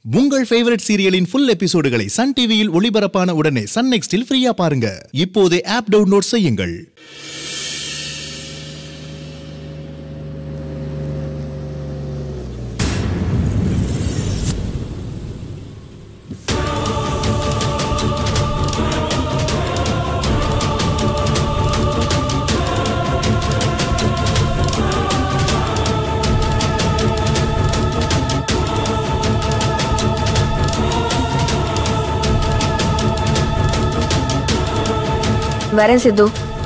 உங்கள் ஃபேவரட் சீரியலின் ஃபுல் எபிசோடுகளை சன் டிவியில் ஒளிபரப்பான உடனே சன் நெக்ஸ்டில் ஃப்ரீயா பாருங்க இப்போதே ஆப் டவுன்லோட் செய்யுங்கள் வரேன் சித்து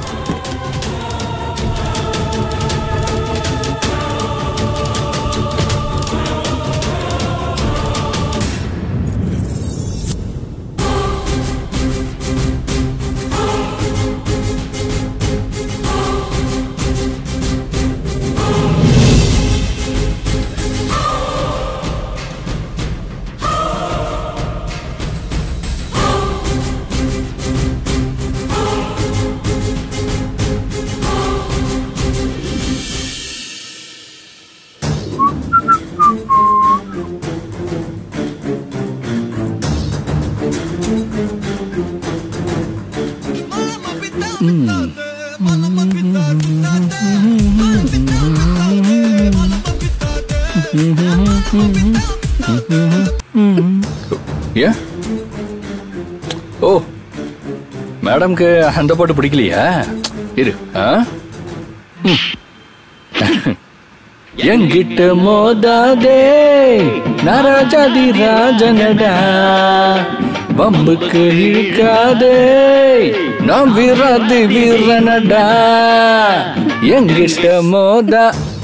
ஏன் ஓ மேடம்க்கு அந்த பாட்டு பிடிக்கலையா இரு ஆ ம். என்கிட்ட மோதாதே நராஜாதி ராஜனடா வம்புக்கு இழுக்காதே நாம் வீராதி வீரனடா என்கிட்ட மோதா